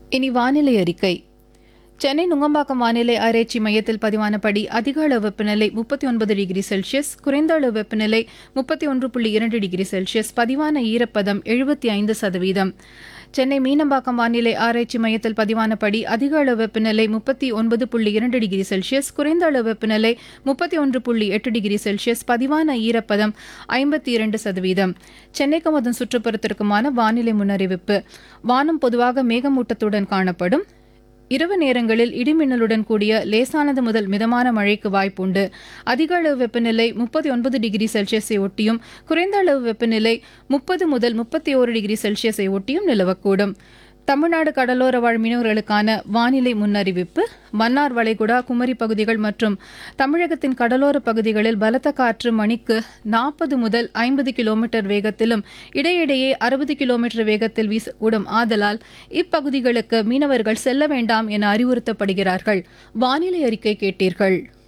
இனி வானிலை அறிக்கை சென்னை நுங்கம்பாக்கம் வானிலை ஆராய்ச்சி மையத்தில் பதிவானபடி அதிக அளவு வெப்பநிலை முப்பத்தி ஒன்பது டிகிரி செல்சியஸ் குறைந்த அளவு வெப்பநிலை முப்பத்தி ஒன்று புள்ளி இரண்டு டிகிரி செல்சியஸ் பதிவான ஈரப்பதம் எழுபத்தி ஐந்து சதவீதம் சென்னை மீனம்பாக்கம் வானிலை ஆராய்ச்சி மையத்தில் பதிவானபடி அதிக அளவு வெப்பநிலை முப்பத்தி ஒன்பது புள்ளி இரண்டு டிகிரி செல்சியஸ் குறைந்த அளவு வெப்பநிலை முப்பத்தி ஒன்று புள்ளி எட்டு டிகிரி செல்சியஸ் பதிவான ஈரப்பதம் ஐம்பத்தி இரண்டு சதவீதம் சென்னைக்கும் அதன் சுற்றுப்புறத்திற்குமான வானிலை முன்னறிவிப்பு வானம் பொதுவாக மேகமூட்டத்துடன் காணப்படும் இரவு நேரங்களில் இடிமின்னலுடன் கூடிய லேசானது முதல் மிதமான மழைக்கு வாய்ப்புண்டு அதிக அளவு வெப்பநிலை முப்பத்தி ஒன்பது டிகிரி செல்சியஸை ஒட்டியும் குறைந்த அளவு வெப்பநிலை முப்பது முதல் முப்பத்தி ஓரு டிகிரி செல்சியஸை ஒட்டியும் நிலவக்கூடும் தமிழ்நாடு கடலோர வாழ் மீனவர்களுக்கான வானிலை முன்னறிவிப்பு மன்னார் வளைகுடா குமரி பகுதிகள் மற்றும் தமிழகத்தின் கடலோர பகுதிகளில் பலத்த காற்று மணிக்கு நாற்பது முதல் ஐம்பது கிலோமீட்டர் வேகத்திலும் இடையிடையே அறுபது கிலோமீட்டர் வேகத்தில் வீசக்கூடும் ஆதலால் இப்பகுதிகளுக்கு மீனவர்கள் செல்ல வேண்டாம் என அறிவுறுத்தப்படுகிறார்கள் வானிலை அறிக்கை கேட்டீர்கள்